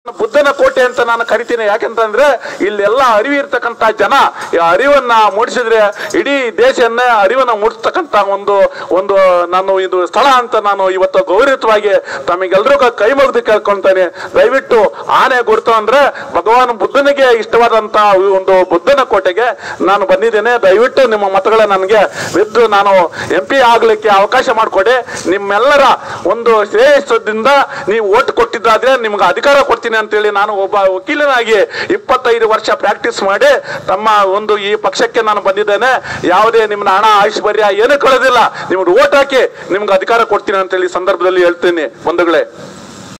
ಬುದ್ಧನ ಕೋಟೆ ಅಂತ ನಾನು ಕರಿತೀನಿ ಯಾಕೆಂತಂದ್ರೆ ಇಲ್ಲೆಲ್ಲ ಅರಿವು ಇರ್ತಕ್ಕಂತ ಜನ ಈ ಅರಿವನ್ನ ಮೂಡಿಸಿದ್ರೆ ಇಡೀ ದೇಶವನ್ನೇ ಅರಿವನ್ನ ಮೂಡಿಸ್ತಕ್ಕಂತ ಒಂದು ಒಂದು ನಾನು ಇದು ಸ್ಥಳ ಅಂತ ನಾನು ಇವತ್ತು ಗೌರವವಾಗಿ ತಮಗೆಲ್ರಿಗೂ ಕೈ ಮುಗಿದು ಕೇಳ್ಕೊಂತಾನೆ ದಯವಿಟ್ಟು ಆನೆ ಗುರುತು ಅಂದ್ರೆ ಭಗವಾನ್ ಬುದ್ಧನಿಗೆ ಇಷ್ಟವಾದಂತ ಈ ಒಂದು ಬುದ್ಧನ ಕೋಟೆಗೆ ನಾನು ಬಂದಿದ್ದೇನೆ ದಯವಿಟ್ಟು ನಿಮ್ಮ ಮತಗಳ ನನಗೆ ಬಿದ್ದು ನಾನು ಎಂ ಪಿ ಆಗ್ಲಿಕ್ಕೆ ಅವಕಾಶ ಮಾಡಿಕೊಡಿ ನಿಮ್ಮೆಲ್ಲರ ಒಂದು ಶ್ರೇಯಸ್ಸದಿಂದ ನೀವು ಓಟ್ ಕೊಟ್ಟಿದ್ದಾದ್ರೆ ನಿಮ್ಗೆ ಅಧಿಕಾರ ಕೊಡ್ತೀನಿ ಅಂತೇಳಿ ನಾನು ಒಬ್ಬ ವಕೀಲನಾಗಿ ಇಪ್ಪತ್ತೈದು ವರ್ಷ ಪ್ರಾಕ್ಟೀಸ್ ಮಾಡಿ ತಮ್ಮ ಒಂದು ಈ ಪಕ್ಷಕ್ಕೆ ನಾನು ಬಂದಿದ್ದೇನೆ ಯಾವುದೇ ನಿಮ್ನ ಹಣ ಐಶ್ವರ್ಯ ಏನು ಕಳೆದಿಲ್ಲ ನಿಮ್ಗೆ ಓಟ್ ಹಾಕಿ ನಿಮ್ಗೆ ಅಧಿಕಾರ ಕೊಡ್ತೀನಿ ಅಂತೇಳಿ ಈ ಸಂದರ್ಭದಲ್ಲಿ ಹೇಳ್ತೀನಿ ಬಂಧುಗಳೇ